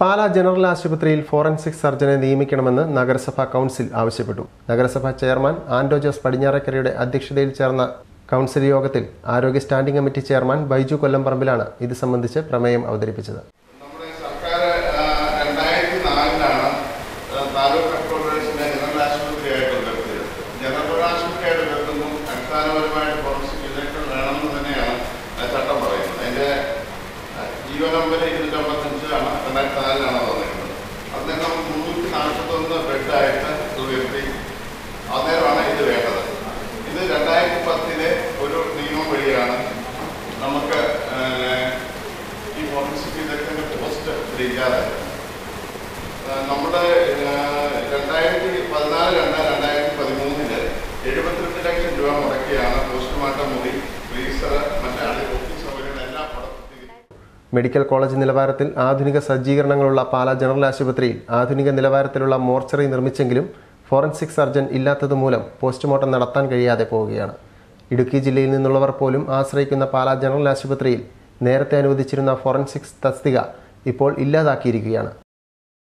Pala general ആശുപത്രിയിൽ forensic സർജനെ നിയമിക്കണമെന്ന് നഗരസഭാ കൗൺസിൽ ആവശ്യപ്പെട്ടു നഗരസഭാ ചെയർമാൻ ആൻഡോ ജോസ് പടിഞ്ഞാറക്കരയുടെ അധ്യക്ഷതയിൽ ചേർന്ന കൗൺസിൽ യോഗത്തിൽ ആരോഗ്യ സ്റ്റാൻഡിംഗ് കമ്മിറ്റി ചെയർമാൻ ബൈജു കൊല്ലംപറമ്പിലാണ് ഇത് സംബന്ധിച്ച് പ്രമേയം അവതരിപ്പിച്ചത് നമ്മുടെ സർക്കാർ രണ്ടായിരത്തി നാലിലാണ് താലൂക്ക് കോർപ്പറേഷനെ ജനറൽ ആശുപത്രിയായിട്ട് ഉയർത്തിയത് ജനറൽ ആശുപത്രിയായിട്ട് ഉയർത്തുമ്പോൾ അടിസ്ഥാനപരമായിട്ട് ഫോറൻസിക് വിദഗ്ധർ വേണമെന്ന് തന്നെയാണ് ആ ചട്ടം പറയുന്നത് അതിന്റെ ആ, ജീവ നമ്പർ ഇരുന്നൂറ്റി അമ്പത്തഞ്ച് ആണ് രണ്ടായിരത്തി നാലിലാണ് വന്നിരിക്കുന്നത് അന്നേരം മുന്നൂറ്റി നാൽപ്പത്തൊന്ന് ബെഡായിട്ട് ഉയർത്തി അന്നേരമാണ് ഇത് വേണ്ടത് ഇത് രണ്ടായിരത്തി പത്തിലെ ഒരു നിയമം വഴിയാണ് നമുക്ക് ഏഹ്, ഈ ഫോറൻസിക് വിദഗ്ധന്റെ പോസ്റ്റ് ഇല്ലാതായത് നമ്മുടെ ഏഹ്, രണ്ടായിരത്തി പതിനാല് രണ്ട് രണ്ടായിരത്തി പതിമൂന്നില് എഴുപത്തിരണ്ട് ലക്ഷം രൂപ മുടക്കിയാണ് പോസ്റ്റ്മോർട്ടം മുറി ഫ്രീസർ മറ്റേ ഓഫീസ് സൗകര്യങ്ങളെല്ലാം പടർത്തി മെഡിക്കൽ കോളേജ് നിലവാരത്തിൽ ആധുനിക സജ്ജീകരണങ്ങളുള്ള പാലാ ജനറൽ ആശുപത്രിയിൽ ആധുനിക നിലവാരത്തിലുള്ള മോർച്ചറി നിർമ്മിച്ചെങ്കിലും ഫോറൻസിക് സർജൻ ഇല്ലാത്തതുമൂലം പോസ്റ്റ്മോർട്ടം നടത്താൻ കഴിയാതെ പോവുകയാണ് ഇടുക്കി ജില്ലയിൽ നിന്നുള്ളവർ പോലും ആശ്രയിക്കുന്ന പാലാ ജനറൽ ആശുപത്രിയിൽ നേരത്തെ അനുവദിച്ചിരുന്ന ഫോറൻസിക്സ് തസ്തിക ഇപ്പോൾ ഇല്ലാതാക്കിയിരിക്കുകയാണ്